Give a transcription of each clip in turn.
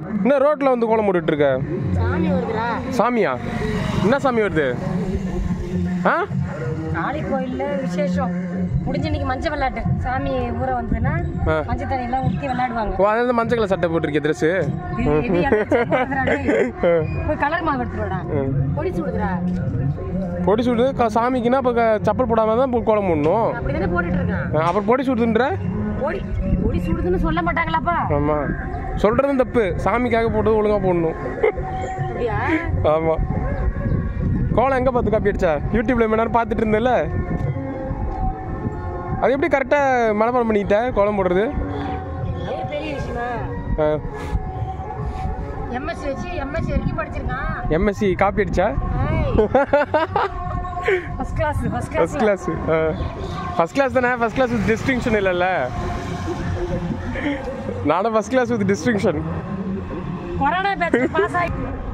என்ன ரோட்டில் வந்து கோலம் போட்டுட்டு இருக்க சாமி வருதுடா சாமியா என்ன சாமி வருது ஆ காளி கோயில்ல விசேஷம் முடிஞ்ச இன்னைக்கு மஞ்சள் விளையாட்டு சாமி ஊற வந்ததுன்னா ஆ. மஞ்சள் தண்ணியெல்லாம் ஊற்றி விளையாடுவாங்க ஓ அதாவது மஞ்சள் கலர் சட்டை போட்டிருக்கே ட்ரெஸ்ஸு இது இது என்னாச்சு போடுறா டேய். போய் கலர் மாவு எடுத்துருவாடா பொடிச்சு விடுதுடா பொடி சுடுது க- சாமிக்குன்னா இப்போ சப்பல் போடாமல் தான் போ- கோலம் போடணும் அப்படிதானே போட்டுட்டு இருக்கான் ஆ, அப்புறம் பொடி சுடுதுன்ற பொடி பொடி சுடுதுன்னு சொல்ல மாட்டாங்களாப்பா ஆமாம் சொல்கிறதும் தப்பு சாமிக்காக போட்டது ஒழுங்காக போடணும் அப்படியா ஆமாம் கோலம் எங்கே பார்த்து காப்பி அடிச்சா யூடியூப்ல மணி நேரம் பார்த்துட்டு இருந்தேல்ல அது எப்படி கரெக்டாக மனப்பாடம் பண்ணிக்கிட்ட கோலம் போடுறது அது ஒரு பெரிய விஷயமா எம்எஸ்சி வச்சு எம்எஸ்சி வரைக்கும் படிச்சிருக்கான் எம்எஸ்சி காப்பி அடிச்சா first class first first class class first class தானே ஃபஸ்ட் கிளாஸ் வித் டிஸ்டிங்ஷன் இல்லைல்ல நானும் first class with distinction corona batch pass ஆகி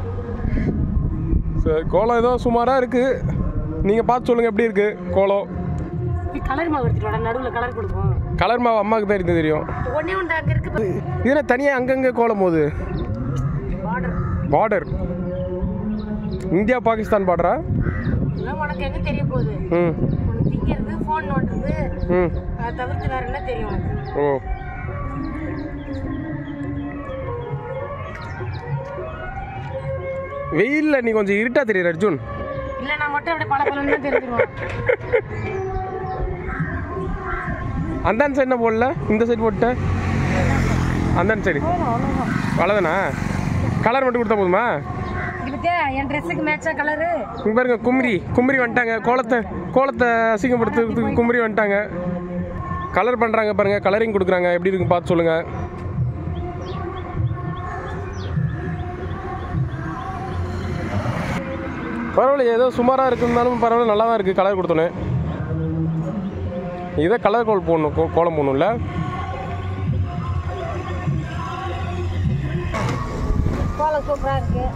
கோலம் ஏதோ சுமாராக இருக்குது நீங்கள் பார்த்து சொல்லுங்கள் எப்படி இருக்குது கோலம் கலர் மாவு எடுத்துட்டு வாடா நடுவில் கலர் கொடுப்போம் கலர் மாவு அம்மாவுக்கு தான் இருக்கு தெரியும் ஒன்னே ஒன்று அங்கே இருக்கு பாரு. இது என்ன தனியாக அங்கங்கே கோலம் போகுது பார்டர் பார்டர் இந்தியா பாகிஸ்தான் பார்டரா இதெல்லாம் உனக்கு எங்க தெரிய போகுது ம் உனக்கு திங்கிறது ஃபோன் நோண்டுறது ம் அதை தவிர்த்து வேற என்ன தெரியும் உனக்கு ஓ வெயிலில் நீ கொஞ்சம் இருட்டா தெரியுற அர்ஜுன் இல்லை நான் மட்டும் அப்படியே பல பலன்னு தெரிஞ்சிருவோம் அந்த சைடு என்ன போடல இந்த சைடு போட்ட அந்த சைடு அவ்வளோதானா கலர் மட்டும் கொடுத்தா போதுமா இது பத்தியா என் ட்ரெஸ்ஸுக்கு மேட்சா கலரு இங்க பாருங்க கும்ரி கும்ரி வந்துட்டாங்க கோலத்தை கோலத்தை அசிங்கப்படுத்துறதுக்கு கும்ரி வந்துட்டாங்க கலர் பண்ணுறாங்க பாருங்க கலரிங் கொடுக்குறாங்க எப்படி இருக்கு பார்த்து சொல்லுங்க பரவாயில்ல ஏதோ சுமாராக இருக்குன்னாலும் பரவாயில்ல நல்லா தான் இருக்குது கலர் கொடுத்தோன்னே இதை கலர் கோல் போடணும் கோ- கோலம் போடணும்ல கோலம் சூப்பராக இருக்கு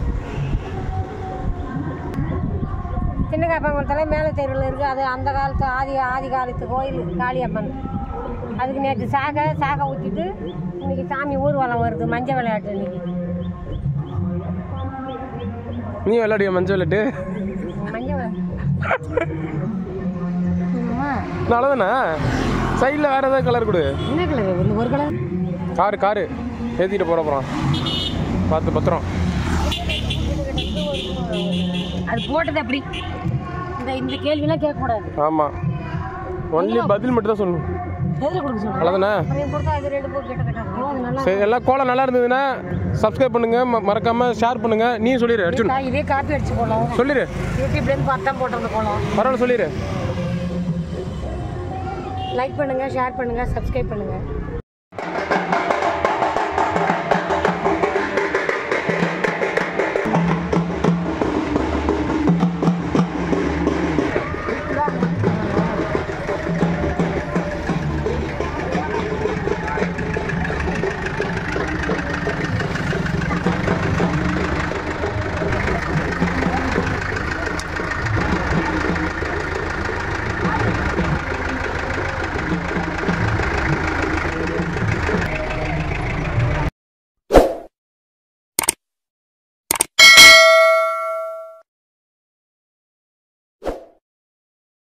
சின்ன காப்பங்குளத்தில் மேலே தெருவில் இருக்குது அது அந்த காலத்து ஆதி ஆதி காலத்து கோயில் காளியம்மன் அதுக்கு நேற்று சாகை சாகை ஊற்றிட்டு இன்னைக்கு சாமி ஊர்வலம் வருது மஞ்சள் விளையாட்டு இன்னைக்கு நீ விளையாடிய மஞ்சள் விளையாட்டு மஞ்சள் விளையாட்டு ஆமா. நல்லதானே சைடில் வேறு ஏதாவது கலர் கொடு என்ன கலர் இந்த ஒரு கலர் காரு காரு ஏற்றிட்டு போகிற போகிறோம் பார்த்து பத்திரம் அது போட்டது அப்படி இந்த இந்த கேள்விலாம் கேட்கக்கூடாது ஆமாம் ஒன்லி பதில் மட்டும் தான் சொல்லணும் எதில் கொடுக்க சொல்லுங்கள் அவ்வளோதானே அப்புறம் கொடுத்தா இது ரெண்டு போட்டு கேட்ட கேட்டாங்க அது நல்லா சரி எல்லாம் கோலம் நல்லா இருந்ததுன்னா சப்ஸ்கிரைப் பண்ணுங்க ம- மறக்காம ஷேர் பண்ணுங்க நீ சொல்லிடு அர்ஜுன் இதே- இதே காப்பி அடிச்சு போகலாம் சொல்லிடு யூடியூப்லேருந்து பார்த்தா போட்டிருந்த போகலாம் பரவாயில்ல சொல்லிடு லைக் பண்ணுங்கள் ஷேர் பண்ணுங்கள் சப்ஸ்கிரைப் பண்ணுங்கள்